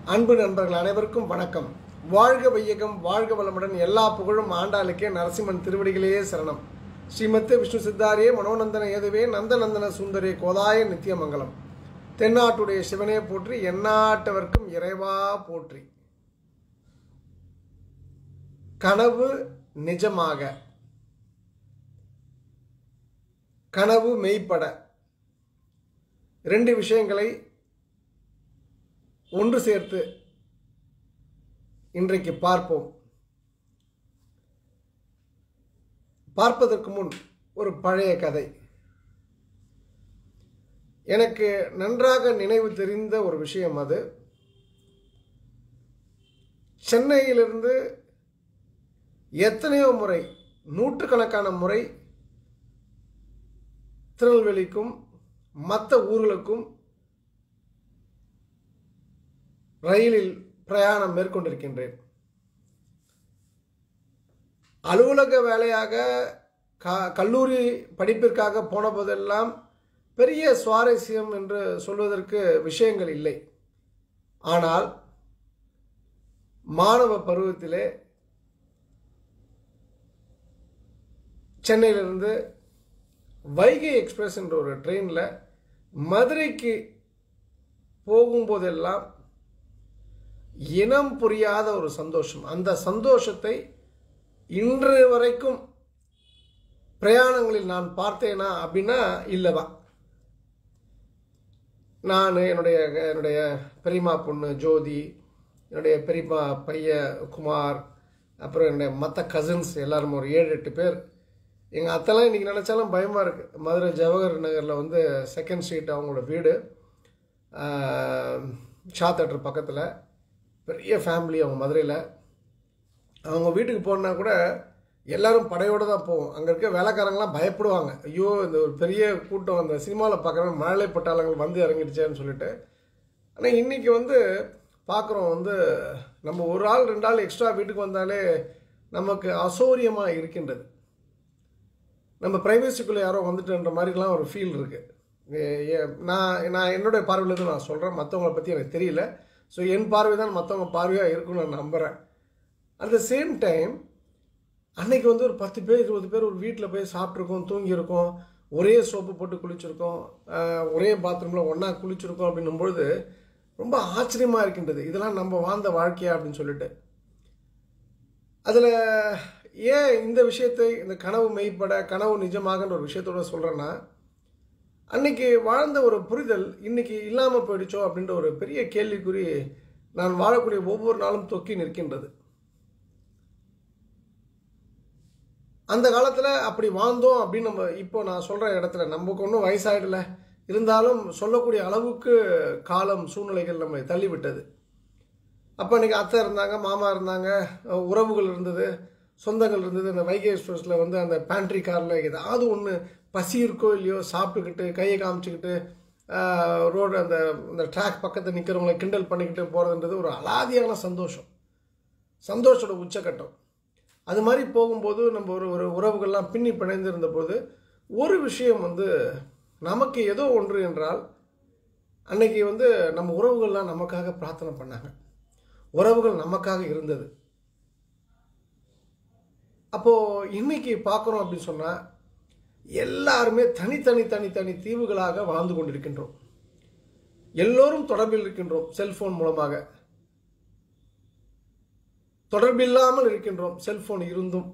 அன்பு நண்பர்கள் அனைவருக்கும் வணக்கம் வாழ்க வையகம் வாழ்க வளமுடன் எல்லா புகழும் ஆண்டாளுக்கே நரசிம்மன் திருவடிகளே சரணம் ஸ்ரீமத்து விஷ்ணு சித்தாரியே மனோநந்தன ஏதுவே நந்தநந்தன சுந்தரே கோதாய நித்தியமங்கலம் தென்னாட்டுடைய சிவனே போற்றி எந்நாட்டவர்க்கும் இறைவா போற்றி கனவு நிஜமாக கனவு மெய்ப்பட ரெண்டு விஷயங்களை ஒன்று சேர்த்து இன்றைக்கு பார்ப்போம் பார்ப்பதற்கு முன் ஒரு பழைய கதை எனக்கு நன்றாக நினைவு தெரிந்த ஒரு விஷயம் அது சென்னையிலிருந்து எத்தனையோ முறை நூற்றுக்கணக்கான முறை திருநெல்வேலிக்கும் மற்ற ஊர்களுக்கும் ரயிலில் பிரயாணம் மேற்கொண்டிருக்கின்றேன் அலுவலக வேலையாக க கல்லூரி படிப்பிற்காக போன போதெல்லாம் பெரிய சுவாரஸ்யம் என்று சொல்வதற்கு விஷயங்கள் இல்லை ஆனால் மாணவ பருவத்திலே சென்னையிலிருந்து வைகை எக்ஸ்பிரஸ் என்ற ஒரு ட்ரெயினில் மதுரைக்கு போகும்போதெல்லாம் இனம் புரியாத ஒரு சந்தோஷம் அந்த சந்தோஷத்தை இன்று வரைக்கும் பிரயாணங்களில் நான் பார்த்தேனா அப்படின்னா இல்லைதான் நான் என்னுடைய என்னுடைய பெரியம்மா பொண்ணு ஜோதி என்னுடைய பெரியம்மா பையன் குமார் அப்புறம் என்னுடைய மற்ற கசின்ஸ் எல்லாரும் ஒரு ஏழு எட்டு பேர் எங்கள் அத்தெல்லாம் இன்றைக்கி நினச்சாலும் பயமாக இருக்குது மதுரை ஜவஹர் நகரில் வந்து செகண்ட் ஸ்ட்ரீட் அவங்களோட வீடு ஷா தேட்டர் பக்கத்தில் பெரிய ஃபேமிலி அவங்க மதுரையில் அவங்க வீட்டுக்கு போனால் கூட எல்லாரும் படையோடு தான் போவோம் அங்கே இருக்க வேலைக்காரங்களாம் பயப்படுவாங்க ஐயோ இந்த ஒரு பெரிய கூட்டம் அந்த சினிமாவில் பார்க்குற மழலை பட்டாளங்கள் வந்து இறங்கிடுச்சேன்னு சொல்லிட்டு ஆனால் இன்றைக்கி வந்து பார்க்குறோம் வந்து நம்ம ஒரு ஆள் ரெண்டு ஆள் எக்ஸ்ட்ரா வீட்டுக்கு வந்தாலே நமக்கு அசௌரியமாக இருக்கின்றது நம்ம ப்ரைவேசிக்குள்ளே யாரோ வந்துட்டுன்ற மாதிரிலாம் ஒரு ஃபீல் இருக்குது நான் நான் என்னுடைய பார்வையிலேருந்து நான் சொல்கிறேன் மற்றவங்கள பற்றி எனக்கு தெரியல ஸோ என் பார்வை தான் மற்றவங்க பார்வையாக இருக்கும்னு நான் நம்புகிறேன் அட் த சேம் டைம் அன்னைக்கு வந்து ஒரு பத்து பேர் இருபது பேர் ஒரு வீட்டில் போய் சாப்பிட்ருக்கோம் தூங்கியிருக்கோம் ஒரே சோப்பு போட்டு குளிச்சிருக்கோம் ஒரே பாத்ரூமில் ஒன்றா குளிச்சிருக்கோம் அப்படின்னும்பொழுது ரொம்ப ஆச்சரியமாக இருக்கின்றது இதெல்லாம் நம்ம வாழ்ந்த வாழ்க்கையா அப்படின்னு சொல்லிட்டு அதில் ஏன் இந்த விஷயத்தை இந்த கனவு மெய்ப்பட கனவு நிஜமாகன்ற ஒரு விஷயத்தோட சொல்கிறேன்னா அன்னைக்கு வாழ்ந்த ஒரு புரிதல் இன்னைக்கு இல்லாமல் போயிடுச்சோ அப்படின்ற ஒரு பெரிய கேள்விக்குறி நான் வாழக்கூடிய ஒவ்வொரு நாளும் தொக்கி நிற்கின்றது அந்த காலத்தில் அப்படி வாழ்ந்தோம் அப்படின்னு நம்ம இப்போ நான் சொல்கிற இடத்துல நமக்கு ஒன்றும் வயசாகிடல இருந்தாலும் சொல்லக்கூடிய அளவுக்கு காலம் சூழ்நிலைகள் நம்மை தள்ளிவிட்டது அப்போ இன்றைக்கி அத்தை இருந்தாங்க மாமா இருந்தாங்க உறவுகள் இருந்தது சொந்தங்கள் இருந்தது அந்த வைகை எக்ஸ்பிரஸில் வந்து அந்த பேண்ட்ரி காரில் ஏதாவது ஒன்று பசி இருக்கோ இல்லையோ சாப்பிட்டுக்கிட்டு கையை காமிச்சிக்கிட்டு ரோடு அந்த அந்த ட்ராக் பக்கத்தில் நிற்கிறவங்களை கிண்டல் பண்ணிக்கிட்டு போகிறதுன்றது ஒரு அலாதியான சந்தோஷம் சந்தோஷோட உச்சக்கட்டம் அது மாதிரி போகும்போது நம்ம ஒரு ஒரு உறவுகள்லாம் பின்னி பிணைந்து இருந்தபோது ஒரு விஷயம் வந்து நமக்கு ஏதோ ஒன்று என்றால் அன்னைக்கு வந்து நம்ம உறவுகள்லாம் நமக்காக பிரார்த்தனை பண்ணாங்க உறவுகள் நமக்காக இருந்தது அப்போது இன்னைக்கு பார்க்குறோம் அப்படின்னு சொன்னால் எல்லாருமே தனித்தனி தனித்தனி தீவுகளாக வாழ்ந்து கொண்டிருக்கின்றோம் எல்லோரும் தொடர்பில் இருக்கின்றோம் செல்போன் மூலமாக தொடர்பில்லாமல் இருக்கின்றோம் செல்போன் இருந்தும்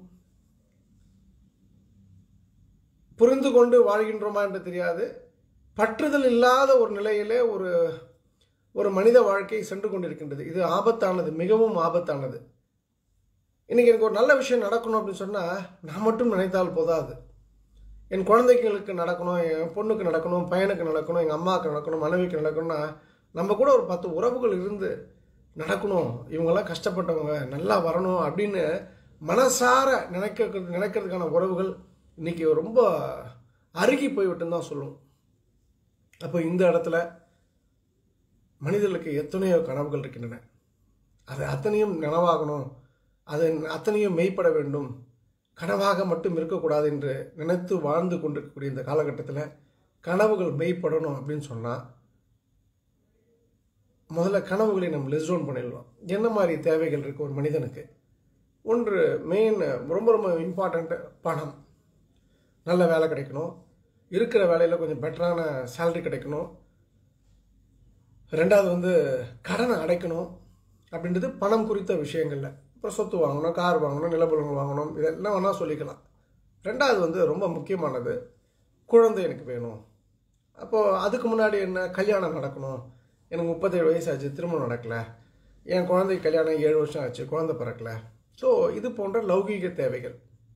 புரிந்து கொண்டு வாழ்கின்றோமா என்று தெரியாது பற்றுதல் இல்லாத ஒரு நிலையிலே ஒரு ஒரு மனித வாழ்க்கை சென்று கொண்டிருக்கின்றது இது ஆபத்தானது மிகவும் ஆபத்தானது இன்னைக்கு எனக்கு ஒரு நல்ல விஷயம் நடக்கணும் அப்படின்னு சொன்னால் நான் மட்டும் நினைத்தால் போதாது என் குழந்தைகளுக்கு நடக்கணும் என் பொண்ணுக்கு நடக்கணும் பையனுக்கு நடக்கணும் எங்கள் அம்மாவுக்கு நடக்கணும் மனைவிக்கு நடக்கணும்னா நம்ம கூட ஒரு பத்து உறவுகள் இருந்து நடக்கணும் இவங்கெல்லாம் கஷ்டப்பட்டவங்க நல்லா வரணும் அப்படின்னு மனசார நினைக்க நினைக்கிறதுக்கான உறவுகள் இன்றைக்கி ரொம்ப அருகி போய்விட்டுன்னு தான் சொல்லுவோம் அப்போ இந்த இடத்துல மனிதர்களுக்கு எத்தனையோ கனவுகள் இருக்கின்றன அது அத்தனையும் நனவாகணும் அது அத்தனையும் மெய்ப்பட வேண்டும் கனவாக மட்டும் இருக்கக்கூடாது என்று நினைத்து வாழ்ந்து கொண்டிருக்கக்கூடிய இந்த காலகட்டத்தில் கனவுகள் மெய்ப்படணும் அப்படின்னு சொன்னால் முதல்ல கனவுகளை நம்ம லிஸ்ட் டவுன் பண்ணிடலாம் என்ன மாதிரி தேவைகள் இருக்குது ஒரு மனிதனுக்கு ஒன்று மெயின் ரொம்ப ரொம்ப இம்பார்ட்டண்ட்டு பணம் நல்ல வேலை கிடைக்கணும் இருக்கிற வேலையில் கொஞ்சம் பெட்டரான சேலரி கிடைக்கணும் ரெண்டாவது வந்து கடனை அடைக்கணும் அப்படின்றது பணம் குறித்த விஷயங்கள்ல அப்புறம் சொத்து வாங்கணும் கார் வாங்கணும் நிலபுலங்கள் வாங்கணும் இதெல்லாம் வேணால் சொல்லிக்கலாம் ரெண்டாவது வந்து ரொம்ப முக்கியமானது குழந்தை எனக்கு வேணும் அப்போது அதுக்கு முன்னாடி என்ன கல்யாணம் நடக்கணும் எனக்கு முப்பத்தேழு வயசு ஆச்சு திருமணம் நடக்கலை என் குழந்தைக்கு கல்யாணம் ஏழு வருஷம் ஆச்சு குழந்தை பிறக்கல ஸோ இது போன்ற லௌகீக தேவைகள்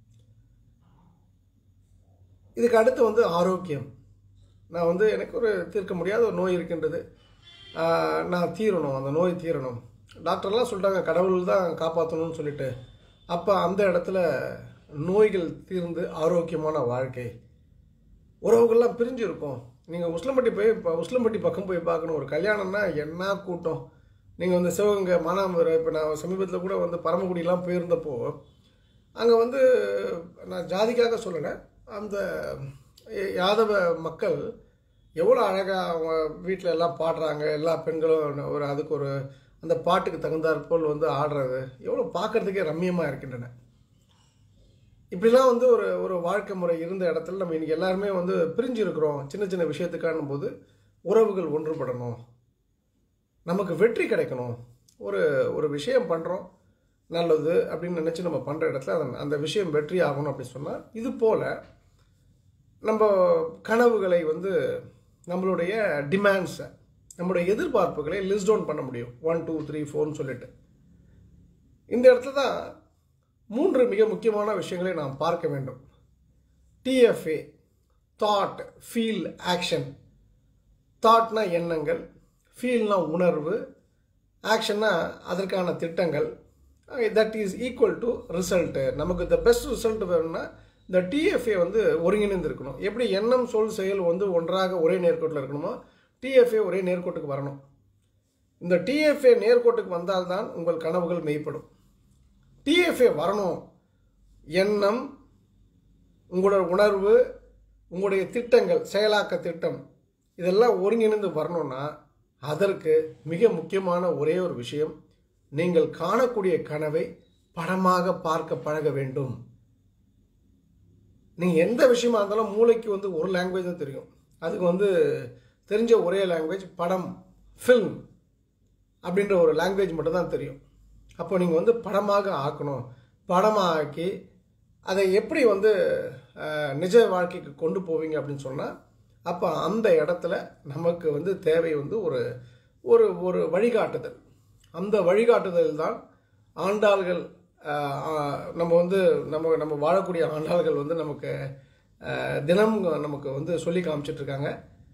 இதுக்கு அடுத்து வந்து ஆரோக்கியம் நான் வந்து எனக்கு ஒரு தீர்க்க முடியாத ஒரு நோய் இருக்கின்றது ஆஹ் நான் தீரணும் அந்த நோய் தீரணும் டாக்டர்லாம் சொல்லிட்டாங்க கடவுள் தான் காப்பாற்றணும்னு சொல்லிட்டு அப்போ அந்த இடத்துல நோய்கள் தீர்ந்து ஆரோக்கியமான வாழ்க்கை உறவுகள்லாம் பிரிஞ்சு இருக்கும் நீங்கள் உஸ்லம்பட்டி போய் இப்போ உஸ்லம்பட்டி பக்கம் போய் பார்க்கணும் ஒரு கல்யாணம்னா என்ன கூட்டம் நீங்கள் வந்து சிவகங்கை மானாமதுரை இப்போ நான் சமீபத்தில் கூட வந்து பரமக்குடியெலாம் போயிருந்தப்போ அங்கே வந்து நான் ஜாதிக்காக சொல்லலை அந்த யாதவ மக்கள் எவ்வளோ அழகாக அவங்க வீட்டில் எல்லாம் பாடுறாங்க எல்லா பெண்களும் ஒரு அதுக்கு ஒரு அந்த பாட்டுக்கு தகுந்தாற் போல் வந்து ஆடுறது எவ்வளோ பார்க்கறதுக்கே ரம்மியமாக இருக்கின்றன இப்படிலாம் வந்து ஒரு ஒரு வாழ்க்கை முறை இருந்த இடத்துல நம்ம இன்னைக்கு எல்லாருமே வந்து பிரிஞ்சு இருக்கிறோம் சின்ன சின்ன விஷயத்துக்கானும் போது உறவுகள் ஒன்றுபடணும் நமக்கு வெற்றி கிடைக்கணும் ஒரு ஒரு விஷயம் பண்ணுறோம் நல்லது அப்படின்னு நினச்சி நம்ம பண்ணுற இடத்துல அந்த அந்த விஷயம் வெற்றி ஆகணும் அப்படின்னு சொன்னால் இது போல் நம்ம கனவுகளை வந்து நம்மளுடைய டிமாண்ட்ஸை நம்மளுடைய எதிர்பார்ப்புகளை லிஸ்ட் டவுன் பண்ண முடியும் ஒன் டூ த்ரீ ஃபோர்னு சொல்லிட்டு இந்த இடத்துல தான் மூன்று மிக முக்கியமான விஷயங்களை நாம் பார்க்க வேண்டும் டிஎஃப்ஏ தாட் ஃபீல் ஆக்ஷன் தாட்னா எண்ணங்கள் ஃபீல்னா உணர்வு ஆக்ஷன்னா அதற்கான திட்டங்கள் that is equal to result நமக்கு த பெஸ்ட் ரிசல்ட் வேணும்னா இந்த டிஎஃப்ஏ வந்து ஒருங்கிணைந்து இருக்கணும் எப்படி எண்ணம் சொல் செயல் வந்து ஒன்றாக ஒரே நேர்கோட்டில் இருக்கணுமோ டிஎஃப்ஏ ஒரே நேர்கோட்டுக்கு வரணும் இந்த டிஎஃப்ஏ நேர்கோட்டுக்கு வந்தால்தான் உங்கள் கனவுகள் மெய்ப்படும் டிஎஃப்ஏ வரணும் எண்ணம் உங்களோட உணர்வு உங்களுடைய திட்டங்கள் செயலாக்க திட்டம் இதெல்லாம் ஒருங்கிணைந்து வரணும்னா அதற்கு மிக முக்கியமான ஒரே ஒரு விஷயம் நீங்கள் காணக்கூடிய கனவை படமாக பார்க்க பழக வேண்டும் நீங்கள் எந்த விஷயமா இருந்தாலும் மூளைக்கு வந்து ஒரு லாங்குவேஜ் தான் தெரியும் அதுக்கு வந்து தெரிஞ்ச ஒரே லாங்குவேஜ் படம் ஃபில்ம் அப்படின்ற ஒரு லாங்குவேஜ் மட்டும் தான் தெரியும் அப்போ நீங்கள் வந்து படமாக ஆக்கணும் படமாக ஆக்கி அதை எப்படி வந்து அஹ், நிஜ வாழ்க்கைக்கு கொண்டு போவீங்க அப்படின்னு சொன்னால் அப்போ அந்த இடத்துல நமக்கு வந்து தேவை வந்து ஒரு ஒரு ஒரு வழிகாட்டுதல் அந்த வழிகாட்டுதல் தான் ஆண்டாள்கள் அஹ், ஆஹ், நம்ம வந்து நம்ம நம்ம வாழக்கூடிய ஆண்டாள்கள் வந்து நமக்கு அஹ், தினம் நமக்கு வந்து சொல்லி காமிச்சிட்டு இருக்காங்க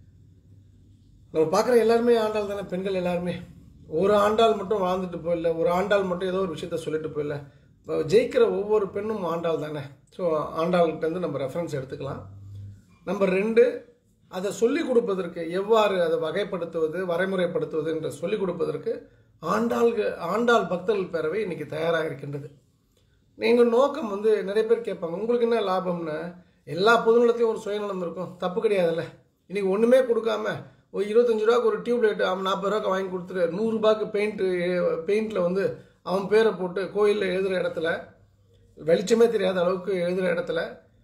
நம்ம பார்க்குற எல்லாருமே ஆண்டாள் தானே பெண்கள் எல்லாருமே ஒரு ஆண்டாள் மட்டும் வாழ்ந்துட்டு போயிடல ஒரு ஆண்டாள் மட்டும் ஏதோ ஒரு விஷயத்த சொல்லிட்டு போயிடல இப்போ ஜெயிக்கிற ஒவ்வொரு பெண்ணும் ஆண்டாள் தானே ஸோ ஆண்டாள்கிட்டேருந்து நம்ம ரெஃபரன்ஸ் எடுத்துக்கலாம் நம்பர் ரெண்டு அதை சொல்லிக் கொடுப்பதற்கு எவ்வாறு அதை வகைப்படுத்துவது வரைமுறைப்படுத்துவது என்று சொல்லிக் கொடுப்பதற்கு ஆண்டாள்கள் ஆண்டாள் பக்தர்கள் பேரவை இன்னைக்கு தயாராக இருக்கின்றது நீங்கள் நோக்கம் வந்து நிறைய பேர் கேட்பாங்க உங்களுக்கு என்ன லாபம்னு எல்லா பொதுநலத்தையும் ஒரு சுயநலம் இருக்கும் தப்பு கிடையாதுல்ல இன்னைக்கு ஒன்றுமே கொடுக்காம ஒரு இருபத்தஞ்சு ரூபாய்க்கு ஒரு டியூப் லைட் அவன் நாற்பது ரூபாய்க்கு வாங்கி கொடுத்துரு நூறுரூபாய்க்கு பெயிண்ட்டு பெயிண்டில் வந்து அவன் பேரை போட்டு கோயிலில் எழுதுகிற இடத்துல வெளிச்சமே தெரியாத அளவுக்கு எழுதுகிற இடத்துல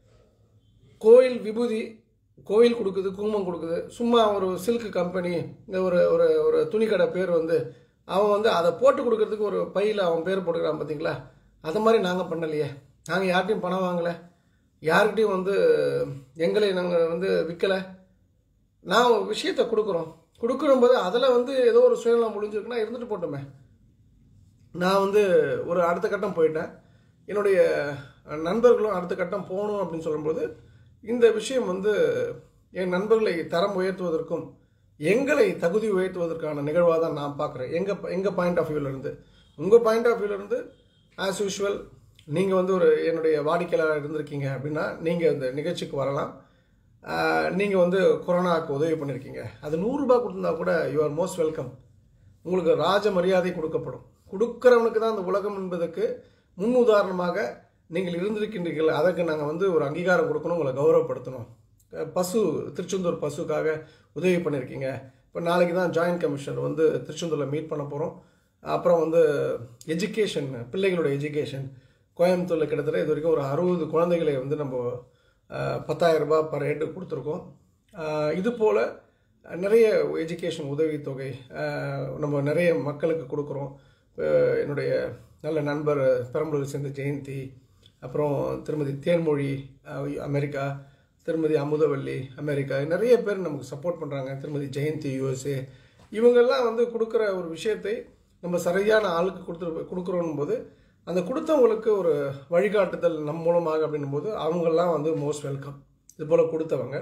கோயில் விபூதி கோயில் கொடுக்குது குங்குமம் கொடுக்குது சும்மா ஒரு சில்க் கம்பெனி இந்த ஒரு ஒரு ஒரு துணிக்கடை பேர் வந்து அவன் வந்து அதை போட்டு கொடுக்கறதுக்கு ஒரு பையில் அவன் பேர் போட்டுக்கிறான் பார்த்தீங்களா அது மாதிரி நாங்கள் பண்ணலையே நாங்கள் யார்கிட்டையும் பணம் வாங்கலை யார்கிட்டையும் வந்து எங்களை நாங்கள் வந்து விற்கலை நான் ஒரு விஷயத்தை கொடுக்குறோம் கொடுக்குற போது அதில் வந்து ஏதோ ஒரு சுயநலம் முடிஞ்சிருக்குன்னா இருந்துட்டு போட்டோமே நான் வந்து ஒரு அடுத்த கட்டம் போயிட்டேன் என்னுடைய நண்பர்களும் அடுத்த கட்டம் போகணும் அப்படின்னு சொல்லும்போது இந்த விஷயம் வந்து என் நண்பர்களை தரம் உயர்த்துவதற்கும் எங்களை தகுதி உயர்த்துவதற்கான நிகழ்வாக தான் நான் பார்க்குறேன் எங்கள் எங்கள் பாயிண்ட் ஆஃப் வியூவிலேருந்து உங்கள் பாயிண்ட் ஆஃப் வியூவிலேருந்து ஆஸ் யூஷுவல் நீங்கள் வந்து ஒரு என்னுடைய வாடிக்கையாளராக இருந்திருக்கீங்க அப்படின்னா நீங்கள் இந்த நிகழ்ச்சிக்கு வரலாம் நீங்கள் வந்து கொரோனாவுக்கு உதவி பண்ணியிருக்கீங்க அது நூறுரூபா கொடுத்துருந்தா கூட யூ ஆர் மோஸ்ட் வெல்கம் உங்களுக்கு ராஜ மரியாதை கொடுக்கப்படும் கொடுக்குறவனுக்கு தான் அந்த உலகம் என்பதற்கு முன் உதாரணமாக நீங்கள் இருந்திருக்கின்றீர்கள் அதற்கு நாங்கள் வந்து ஒரு அங்கீகாரம் கொடுக்கணும் உங்களை கௌரவப்படுத்தணும் அஹ் பசு திருச்செந்தூர் பசுக்காக உதவி பண்ணியிருக்கீங்க இப்போ நாளைக்கு தான் ஜாயின்ட் கமிஷனர் வந்து திருச்செந்தூரில் மீட் பண்ண போகிறோம் அப்புறம் வந்து எஜுகேஷன் பிள்ளைகளோட எஜுகேஷன் கோயம்புத்தூரில் கிட்டத்தட்ட இது வரைக்கும் ஒரு அறுபது குழந்தைகளை வந்து நம்ம பத்தாயிரம் ரூபாய் பர் ஹெட் கொடுத்துருக்கோம் ஆஹ் இது போல் நிறைய எஜுகேஷன் உதவித்தொகை ஆஹ் நம்ம நிறைய மக்களுக்கு கொடுக்குறோம் ஆஹ் என்னுடைய நல்ல நண்பர் பெரம்பலூர் சேர்ந்த ஜெயந்தி அப்புறம் திருமதி தேன்மொழி ஆஹ் அமெரிக்கா திருமதி அமுதவல்லி அமெரிக்கா நிறைய பேர் நமக்கு சப்போர்ட் பண்ணுறாங்க திருமதி ஜெயந்தி யூஎஸ்ஏ இவங்கெல்லாம் வந்து கொடுக்குற ஒரு விஷயத்தை நம்ம சரியான ஆளுக்கு கொடுத்து கொடுக்குறோம் போது அந்த கொடுத்தவங்களுக்கு ஒரு வழிகாட்டுதல் நம் மூலமாக அப்படின்னும் போது அவங்கெல்லாம் வந்து மோஸ்ட் வெல்கம் இது போல் கொடுத்தவங்க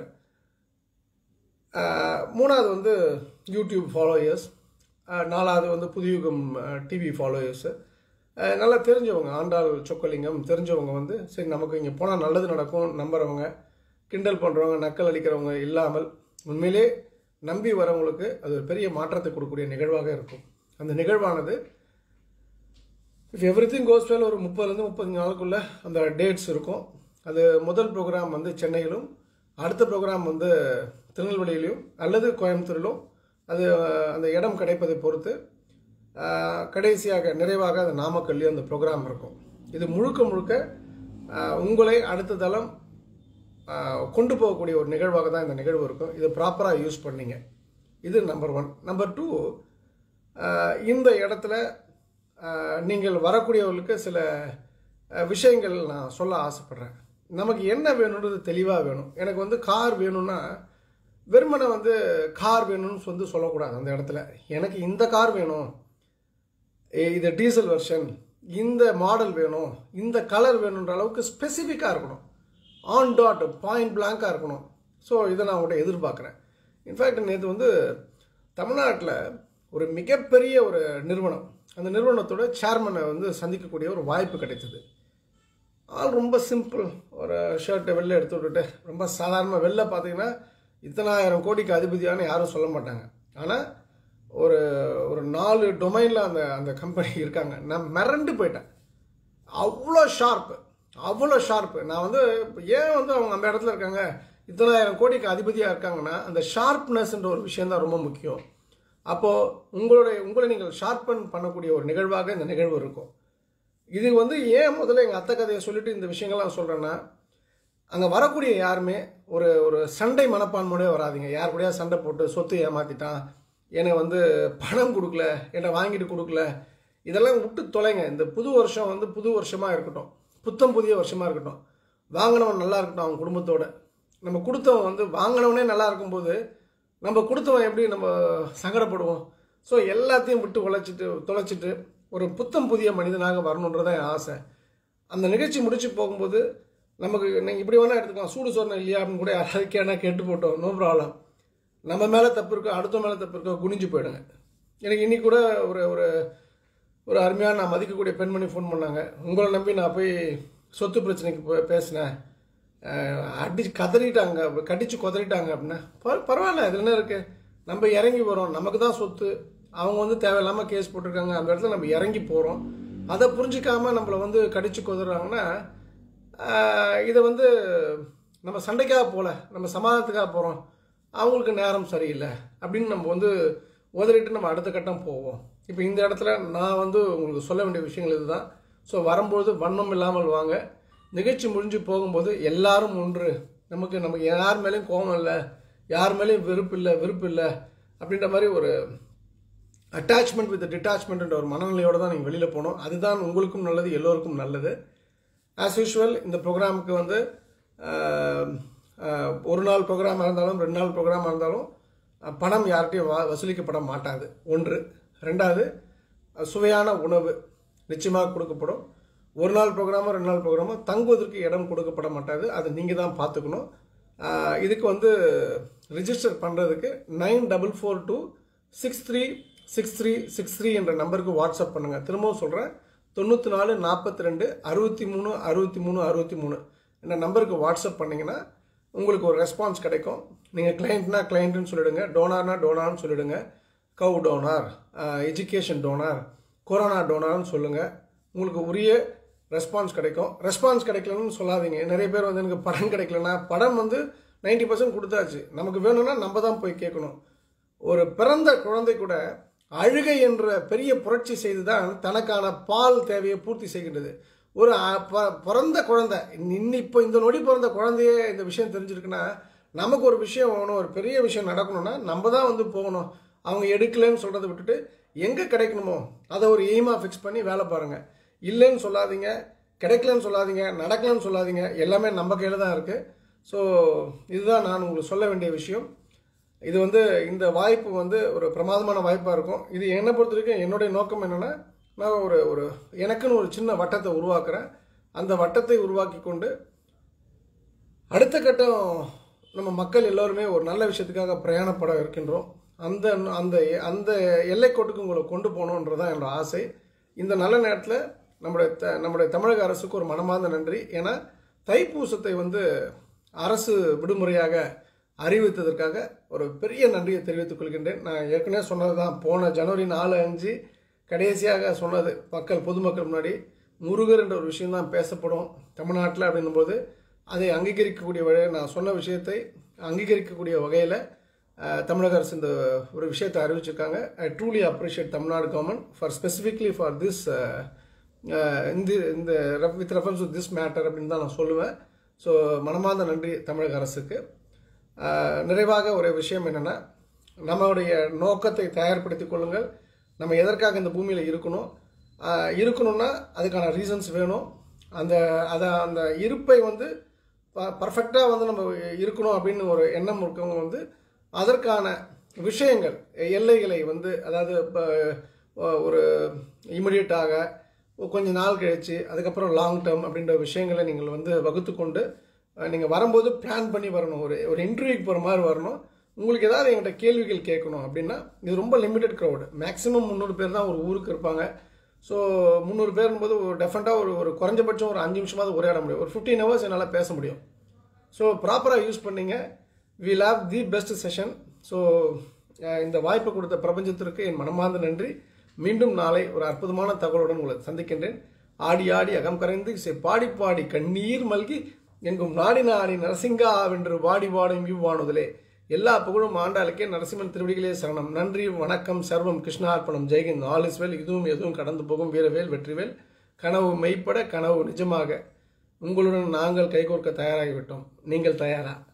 ஆஹ் மூணாவது வந்து யூடியூப் ஃபாலோயர்ஸ் நாலாவது வந்து புதியுகம் டிவி ஃபாலோயர்ஸு நல்லா தெரிஞ்சவங்க ஆண்டாள் சொக்கலிங்கம் தெரிஞ்சவங்க வந்து சரி நமக்கு இங்கே போனால் நல்லது நடக்கும் நம்புறவங்க கிண்டல் பண்ணுறவங்க நக்கல் அடிக்கிறவங்க இல்லாமல் உண்மையிலே நம்பி வரவங்களுக்கு அது ஒரு பெரிய மாற்றத்தை கொடுக்கக்கூடிய நிகழ்வாக இருக்கும் அந்த நிகழ்வானது if everything goes well ஒரு முப்பதுலேருந்து முப்பத்தஞ்சு நாளுக்குள்ள அந்த டேட்ஸ் இருக்கும் அது முதல் ப்ரோக்ராம் வந்து சென்னையிலும் அடுத்த ப்ரோக்ராம் வந்து திருநெல்வேலியிலும் அல்லது கோயம்புத்தூரிலும் அது அஹ், அந்த இடம் கிடைப்பதை பொறுத்து அஹ், கடைசியாக நிறைவாக அந்த நாமக்கல்லையும் அந்த ப்ரோக்ராம் இருக்கும் இது முழுக்க முழுக்க அஹ், உங்களை அடுத்த தளம் அஹ், கொண்டு போகக்கூடிய ஒரு நிகழ்வாக தான் இந்த நிகழ்வு இருக்கும் இதை ப்ராப்பராக யூஸ் பண்ணீங்க இது நம்பர் ஒன் நம்பர் டூ இந்த இடத்துல அஹ், நீங்கள் வரக்கூடியவர்களுக்கு சில அஹ், விஷயங்கள் நான் சொல்ல ஆசைப்படுறேன் நமக்கு என்ன வேணுன்றது தெளிவாக வேணும் எனக்கு வந்து கார் வேணும்னா வெறுமனை வந்து கார் வேணும்னு வந்து சொல்லக்கூடாது அந்த இடத்துல எனக்கு இந்த கார் வேணும் ஏ, இது டீசல் வெர்ஷன் இந்த மாடல் வேணும் இந்த கலர் வேணுன்ற அளவுக்கு ஸ்பெசிஃபிக்காக இருக்கணும் ஆன் டாட் பாயிண்ட் பிளாங்காக இருக்கணும் ஸோ இதை நான் உங்கள்கிட்ட எதிர்பார்க்குறேன் இன்ஃபேக்ட் நேற்று வந்து தமிழ்நாட்டில் ஒரு மிகப்பெரிய ஒரு நிறுவனம் அந்த நிறுவனத்தோட சேர்மனை வந்து சந்திக்கக்கூடிய ஒரு வாய்ப்பு கிடைத்தது ஆள் ரொம்ப சிம்பிள் ஒரு ஷர்ட்டை வெளில எடுத்து விட்டுட்டு ரொம்ப சாதாரணமாக வெளில பார்த்தீங்கன்னா இத்தனாயிரம் கோடிக்கு அதிபதியான்னு யாரும் சொல்ல மாட்டாங்க ஆனால் ஒரு ஒரு நாலு டொமைனில் அந்த அந்த கம்பெனி இருக்காங்க நான் மிரண்டு போயிட்டேன் அவ்வளோ ஷார்ப்பு அவ்வளோ ஷார்ப்பு நான் வந்து இப்ப ஏன் வந்து அவங்க அந்த இடத்துல இருக்காங்க இத்தனாயிரம் கோடிக்கு அதிபதியாக இருக்காங்கன்னா அந்த ஷார்ப்னஸ்ன்ற ஒரு விஷயம் தான் ரொம்ப முக்கியம் அப்போது உங்களுடைய உங்களை நீங்கள் ஷார்ப்பன் பண்ணக்கூடிய ஒரு நிகழ்வாக இந்த நிகழ்வு இருக்கும் இது வந்து ஏன் முதல்ல எங்கள் அத்தை கதையை சொல்லிட்டு இந்த விஷயங்கள்லாம் சொல்கிறேன்னா அங்கே வரக்கூடிய யாருமே ஒரு ஒரு சண்டை மனப்பான்மையோட வராதீங்க யார் கூடயா சண்டை போட்டு சொத்து ஏமாத்திட்டான் என்னை வந்து பணம் கொடுக்கல என்னை வாங்கிட்டு கொடுக்கல இதெல்லாம் விட்டு தொலைங்க இந்த புது வருஷம் வந்து புது வருஷமாக இருக்கட்டும் புத்தம் புதிய வருஷமாக இருக்கட்டும் வாங்கினவன் நல்லா இருக்கட்டும் அவன் குடும்பத்தோட நம்ம கொடுத்தவன் வந்து வாங்கினவனே நல்லா இருக்கும்போது நம்ம கொடுத்தவன் எப்படி நம்ம சங்கடப்படுவோம் ஸோ எல்லாத்தையும் விட்டு உழைச்சிட்டு தொலைச்சிட்டு ஒரு புத்தம் புதிய மனிதனாக வரணுன்றதான் என் ஆசை அந்த நிகழ்ச்சி முடிச்சு போகும்போது நமக்கு நீங்கள் இப்படி வேணால் எடுத்துக்கலாம் சூடு சொன்ன இல்லையா அப்படின்னு கூட யாராவது கேனா கேட்டு போட்டோம் நோ ப்ராப்ளம் நம்ம மேலே தப்பு இருக்கோ அடுத்த மேலே தப்பு இருக்கோ குனிஞ்சு போயிடுங்க எனக்கு இன்னைக்கு கூட ஒரு ஒரு ஒரு அருமையாக நான் மதிக்கக்கூடிய பெண்மணி ஃபோன் பண்ணாங்க உங்களை நம்பி நான் போய் சொத்து பிரச்சனைக்கு போய் பேசினேன் அஹ், அடிச்சு கதறிட்டாங்க கடிச்சு குதறிட்டாங்க அப்படின்னா பர- பரவாயில்ல இதில் என்ன இருக்குது நம்ம இறங்கி வரோம் நமக்கு தான் சொத்து அவங்க வந்து தேவையில்லாமல் கேஸ் போட்டிருக்காங்க அந்த இடத்துல நம்ம இறங்கி போகிறோம் அதை புரிஞ்சிக்காம நம்மளை வந்து கடிச்சு குதறாங்கன்னா ஆஹ், இதை வந்து நம்ம சண்டைக்காக போகல நம்ம சமாதானத்துக்காக போகிறோம் அவங்களுக்கு நேரம் சரியில்லை அப்படின்னு நம்ம வந்து உதறிட்டு நம்ம அடுத்த கட்டம் போவோம் இப்போ இந்த இடத்துல நான் வந்து உங்களுக்கு சொல்ல வேண்டிய விஷயங்கள் இதுதான் ஸோ வரும்போது வன்மம் இல்லாமல் வாங்க நிகழ்ச்சி முடிஞ்சு போகும்போது எல்லாரும் ஒன்று நமக்கு நமக்கு யார் மேலேயும் கோபம் இல்லை யார் மேலேயும் வெறுப்பு இல்லை விருப்பு இல்லை அப்படின்ற மாதிரி ஒரு அட்டாச்மெண்ட் வித் டிட்டாச்மெண்ட்ன்ற ஒரு மனநிலையோடு தான் நீங்கள் வெளியில் போகணும் அதுதான் உங்களுக்கும் நல்லது எல்லோருக்கும் நல்லது ஆஸ் யூஷுவல் இந்த ப்ரோக்ராமுக்கு வந்து ஆஹ், ஆஹ், ஒரு நாள் ப்ரோக்ராமாக இருந்தாலும் ரெண்டு நாள் ப்ரோக்ராமாக இருந்தாலும் அஹ், பணம் யார்கிட்டையும் வா வசூலிக்கப்பட மாட்டாது ஒன்று ரெண்டாவது அஹ், சுவையான உணவு நிச்சயமாக கொடுக்கப்படும் ஒரு நாள் ப்ரோக்ராமோ ரெண்டு நாள் ப்ரோக்ராமோ தங்குவதற்கு இடம் கொடுக்கப்பட மாட்டாது அது நீங்கள் தான் பார்த்துக்கணும் ஆஹ், இதுக்கு வந்து ரிஜிஸ்டர் பண்ணுறதுக்கு nine double four two six three six three six three என்ற நம்பருக்கு வாட்ஸ்அப் பண்ணுங்கள் திரும்பவும் சொல்கிறேன் தொண்ணூற்றி நாலு நாற்பத்தி ரெண்டு அறுபத்தி மூணு அறுபத்தி மூணு அறுபத்தி மூணு என்ற நம்பருக்கு வாட்ஸ்அப் பண்ணிங்கன்னா உங்களுக்கு ஒரு ரெஸ்பான்ஸ் கிடைக்கும் நீங்கள் கிளைண்ட்னா கிளைண்ட்டுன்னு சொல்லிடுங்க டோனார்னா டோனார்னு சொல்லிடுங்க கவு டோனார் எஜுகேஷன் டோனார் கொரோனா டோனார்னு சொல்லுங்கள் உங்களுக்கு உரிய ரெஸ்பான்ஸ் கிடைக்கும் ரெஸ்பான்ஸ் கிடைக்கலன்னு சொல்லாதீங்க நிறைய பேர் வந்து எனக்கு படம் கிடைக்கலனா படம் வந்து நைன்டி பர்சன்ட் கொடுத்தாச்சு நமக்கு வேணும்னா நம்ம தான் போய் கேட்கணும் ஒரு பிறந்த குழந்தை கூட அழுகை என்ற பெரிய புரட்சி செய்து தான் தனக்கான பால் தேவையை பூர்த்தி செய்கின்றது ஒரு அ- ப- பிறந்த குழந்தை இன்னி இப்போ இந்த நொடி பிறந்த குழந்தையே இந்த விஷயம் தெரிஞ்சிருக்குன்னா நமக்கு ஒரு விஷயம் வேணும் ஒரு பெரிய விஷயம் நடக்கணும்னா நம்ம தான் வந்து போகணும் அவங்க எடுக்கலைன்னு சொல்கிறத விட்டுட்டு எங்கே கிடைக்கணுமோ அதை ஒரு எய்மாக ஃபிக்ஸ் பண்ணி வேலை பாருங்கள் இல்லைன்னு சொல்லாதீங்க கிடைக்கலன்னு சொல்லாதீங்க நடக்கலன்னு சொல்லாதீங்க எல்லாமே நம்ம கையில் தான் இருக்குது ஸோ இதுதான் நான் உங்களுக்கு சொல்ல வேண்டிய விஷயம் இது வந்து இந்த வாய்ப்பு வந்து ஒரு பிரமாதமான வாய்ப்பாக இருக்கும் இது என்னை பொறுத்த வரைக்கும் என்னுடைய நோக்கம் என்னென்னா நான் ஒரு ஒரு எனக்குன்னு ஒரு சின்ன வட்டத்தை உருவாக்குறேன் அந்த வட்டத்தை உருவாக்கி கொண்டு அடுத்த கட்டம் நம்ம மக்கள் எல்லோருமே ஒரு நல்ல விஷயத்துக்காக பிரயாணப்பட இருக்கின்றோம் அந்த அந்த அந்த எல்லைக்கோட்டுக்கு உங்களை கொண்டு போகணுன்றதான் என்னோட ஆசை இந்த நல்ல நேரத்தில் நம்முடைய த நம்முடைய தமிழக அரசுக்கு ஒரு மனமார்ந்த நன்றி ஏன்னா தைப்பூசத்தை வந்து அரசு விடுமுறையாக அறிவித்ததற்காக ஒரு பெரிய நன்றியை தெரிவித்துக் கொள்கின்றேன் நான் ஏற்கனவே சொன்னது தான் போன ஜனவரி நாலு அஞ்சு கடைசியாக சொன்னது மக்கள் பொதுமக்கள் முன்னாடி முருகர் என்ற ஒரு விஷயம் தான் பேசப்படும் தமிழ்நாட்டில் அப்படின்னும் போது அதை அங்கீகரிக்கக்கூடிய வகையில் நான் சொன்ன விஷயத்தை அங்கீகரிக்கக்கூடிய வகையில் தமிழக அரசு இந்த ஒரு விஷயத்தை அறிவிச்சிருக்காங்க I truly appreciate Tamil Nadu government for specifically for this இந்த இந்த with reference to this matter அப்படின்னு தான் நான் சொல்லுவேன் ஸோ மனமார்ந்த நன்றி தமிழக அரசுக்கு அஹ், நிறைவாக ஒரு விஷயம் என்னென்னா நம்மளுடைய நோக்கத்தை தயார்படுத்திக் கொள்ளுங்கள் நம்ம எதற்காக இந்த பூமியில் இருக்கணும் அஹ், இருக்கணும்னா அதுக்கான ரீசன்ஸ் வேணும் அந்த அதை அந்த இருப்பை வந்து ப பர்ஃபெக்டாக வந்து நம்ம இருக்கணும் அப்படின்னு ஒரு எண்ணம் இருக்கவங்க வந்து அதற்கான விஷயங்கள் எல்லைகளை வந்து அதாவது இப்போ ஒரு இமிடியட்டாக கொஞ்ச நாள் கழிச்சு அதுக்கப்புறம் லாங் டேர்ம் அப்படின்ற விஷயங்களை நீங்கள் வந்து வகுத்து கொண்டு நீங்கள் வரும்போது பிளான் பண்ணி வரணும் ஒரு ஒரு இன்டர்வியூக்கு போகிற மாதிரி வரணும் உங்களுக்கு ஏதாவது என்கிட்ட கேள்விகள் கேட்கணும் அப்படின்னா இது ரொம்ப லிமிட்டட் க்ரௌடு மேக்ஸிமம் முந்நூறு பேர் தான் ஒரு ஊருக்கு இருப்பாங்க ஸோ முந்நூறு பேரும்போது ஒரு டெஃபரெண்ட்டாக ஒரு ஒரு குறைஞ்சபட்சம் ஒரு அஞ்சு நிமிஷமாவது உரையாட முடியும் ஒரு ஃபிஃப்டீன் ஹவர்ஸ் என்னால் பேச முடியும் ஸோ ப்ராப்பராக யூஸ் பண்ணீங்க will have the best session so இந்த வாய்ப்பு கொடுத்த பிரபஞ்சத்திற்கு என் மனமார்ந்த நன்றி மீண்டும் நாளை ஒரு அற்புதமான தகவலுடன் உங்களை சந்திக்கின்றேன் ஆடி ஆடி அகம் கரைந்து இசை பாடி பாடி கண்ணீர் மல்கி எங்கும் நாடி நாடி நரசிங்கா வென்று வாடி வாடும் இவ்வாணுதலே எல்லா புகழும் ஆண்டாளுக்கே நரசிம்மன் திருவடிகளே சரணம் நன்றி வணக்கம் சர்வம் கிருஷ்ணார்ப்பணம் ஜெய்கிந்த் ஆல் இஸ் வெல் இதுவும் எதுவும் கடந்து போகும் வீரவேல் வெற்றிவேல் கனவு மெய்ப்பட கனவு நிஜமாக உங்களுடன் நாங்கள் கைகோர்க்க தயாராகிவிட்டோம் நீங்கள் தயாரா